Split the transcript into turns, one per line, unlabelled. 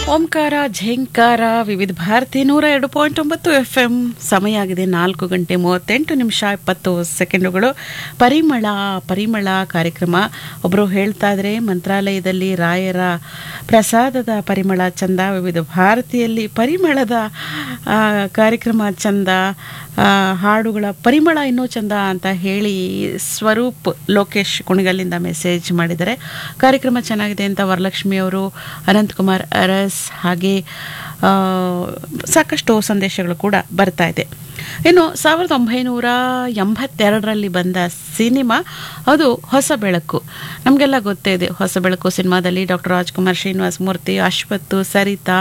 ಓಂಕಾರ ಝೇಂಕಾರ ವಿವಿಧ ಭಾರತಿ ನೂರ ಎರಡು ಪಾಯಿಂಟ್ ಒಂಬತ್ತು ಎಫ್ ಎಂ ಸಮಯ ಆಗಿದೆ ನಾಲ್ಕು ಗಂಟೆ ಮೂವತ್ತೆಂಟು ನಿಮಿಷ ಇಪ್ಪತ್ತು ಸೆಕೆಂಡುಗಳು ಪರಿಮಳ ಪರಿಮಳ ಕಾರ್ಯಕ್ರಮ ಒಬ್ಬರು ಹೇಳ್ತಾ ಇದ್ರೆ ಮಂತ್ರಾಲಯದಲ್ಲಿ ರಾಯರ ಪ್ರಸಾದದ ಪರಿಮಳ ಚಂದ ವಿವಿಧ ಭಾರತಿಯಲ್ಲಿ ಪರಿಮಳದ ಆ, ಕಾರ್ಯಕ್ರಮ ಚಂದ ಆ, ಹಾಡುಗಳ ಪರಿಮಳ ಇನ್ನೂ ಚಂದ ಅಂತ ಹೇಳಿ ಸ್ವರೂಪ್ ಲೋಕೇಶ್ ಕುಣಿಗಲ್ಲಿಂದ ಮೆಸೇಜ್ ಮಾಡಿದ್ದಾರೆ ಕಾರ್ಯಕ್ರಮ ಚೆನ್ನಾಗಿದೆ ಅಂತ ವರಲಕ್ಷ್ಮಿ ಅವರು ಅನಂತಕುಮಾರ್ ಅರಸ್ ಹಾಗೆ ಆ, ಸಾಕಷ್ಟು ಸಂದೇಶಗಳು ಕೂಡ ಬರ್ತಾ ಇದೆ ಇನ್ನು ಸಾವಿರದ ಒಂಬೈನೂರ ಎಂಬತ್ತೆರಡರಲ್ಲಿ ಬಂದ ಸಿನಿಮಾ ಅದು ಹೊಸ ಬೆಳಕು ನಮಗೆಲ್ಲ ಗೊತ್ತೇ ಇದೆ ಹೊಸ ಬೆಳಕು ಸಿನಿಮಾದಲ್ಲಿ ಡಾಕ್ಟರ್ ರಾಜ್ಕುಮಾರ್ ಶ್ರೀನಿವಾಸ ಮೂರ್ತಿ ಅಶ್ವತ್ತು ಸರಿತಾ